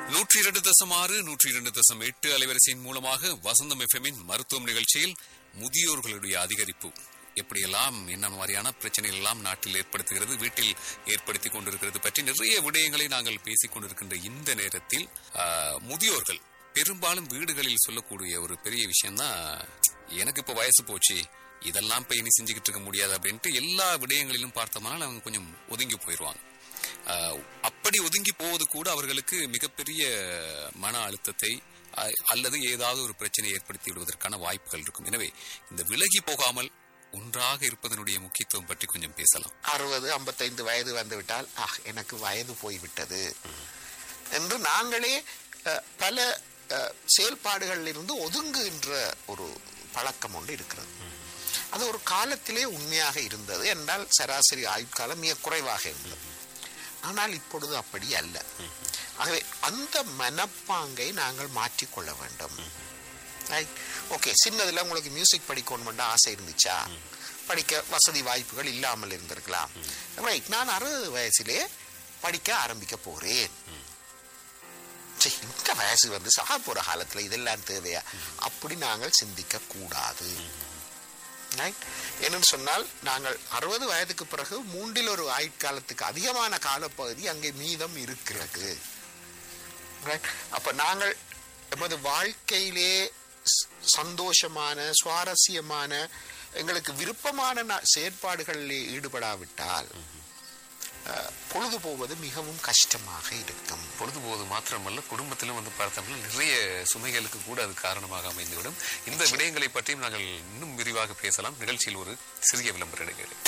நூற்றி இரண்டு தசம் ஆறு நூற்றி இரண்டு தசம் எட்டு அலைவரிசையின் மூலமாக வசந்தம் எஃப்எம்மின் மருத்துவம் நிகழ்ச்சியில் முதியோர்களுடைய அதிகரிப்பு எப்படியெல்லாம் என்ன மாதிரியான பிரச்சனைகள் எல்லாம் நாட்டில் ஏற்படுத்துகிறது வீட்டில் ஏற்படுத்திக் கொண்டிருக்கிறது பற்றி நிறைய விடயங்களை நாங்கள் பேசிக் கொண்டிருக்கின்ற இந்த நேரத்தில் ஆஹ், முதியோர்கள் பெரும்பாலும் வீடுகளில் சொல்லக்கூடிய ஒரு பெரிய விஷயம்தான் எனக்கு இப்ப வயசு போச்சு இதெல்லாம் இப்ப இனி செஞ்சுக்கிட்டு இருக்க முடியாது அப்படின்ட்டு எல்லா விடயங்களிலும் பார்த்தோம்னா அவங்க கொஞ்சம் ஒதுங்கி போயிடுவாங்க ஆஹ் அப்படி ஒதுங்கி போவது கூட அவர்களுக்கு மிகப்பெரிய மன அழுத்தத்தை அ- அல்லது ஏதாவது ஒரு பிரச்சனை ஏற்படுத்தி விடுவதற்கான வாய்ப்புகள் இருக்கும் எனவே இந்த விலகி போகாமல் ஒன்றாக இருப்பதனுடைய முக்கியத்துவம் பற்றி கொஞ்சம் பேசலாம் அறுபது ஐம்பத்தைந்து வயது வந்துவிட்டால் ஆ எனக்கு வயது போய்விட்டது என்று நாங்களே அஹ், பல அஹ், செயல்பாடுகளில் இருந்து ஒதுங்குகின்ற ஒரு பழக்கம் ஒன்று இருக்கிறது அது ஒரு காலத்திலே உண்மையாக இருந்தது என்றால் சராசரி ஆயுட்காலம் மிக குறைவாக இருந்தது ஆனால் இப்பொழுது அப்படி அல்ல ஆகவே அந்த மனப்பாங்கை நாங்கள் மாற்றிக்கொள்ள வேண்டும் ஓகே சின்னதுல உங்களுக்கு மியூசிக் படிக்கணும்னு ஆசை இருந்துச்சா படிக்க வசதி வாய்ப்புகள் இல்லாமல் இருந்திருக்கலாம் ரைட் நான் அறுபது வயசிலே படிக்க ஆரம்பிக்க போறேன் சே, இந்த வயசு வந்து சாக போற காலத்துல இதெல்லாம் தேவையா அப்படி நாங்கள் சிந்திக்க கூடாது Right? என்னன்னு சொன்னால் நாங்கள் அறுபது வயதுக்கு பிறகு மூன்றில் ஒரு ஆயுட்காலத்துக்கு அதிகமான காலப்பகுதி அங்கே மீதம் இருக்கிறது Right? அப்ப நாங்கள் எமது வாழ்க்கையிலே ஸ்- சந்தோஷமான சுவாரஸ்யமான எங்களுக்கு விருப்பமான நா- செயற்பாடுகளிலே ஈடுபடாவிட்டால் அஹ், பொழுது போவது மிகவும் கஷ்டமாக இருக்கும் பொழுது போவது மாத்திரமல்ல குடும்பத்திலும் வந்து பார்த்தோம்னா நிறைய சுமைகளுக்கு கூட அது காரணமாக அமைந்துவிடும் இந்த விடயங்களை பற்றியும் நாங்கள் இன்னும் விரிவாக பேசலாம் நிகழ்ச்சியில் ஒரு சிறிய விளம்பர இடைவேளை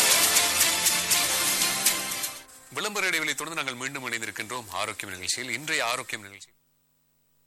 விளம்பர இடைவெளி தொடர்ந்து நாங்கள் மீண்டும் இணைந்திருக்கின்றோம் ஆரோக்கியம் நிகழ்ச்சியில் இன்றைய ஆரோக்கியம் நிகழ்ச்சி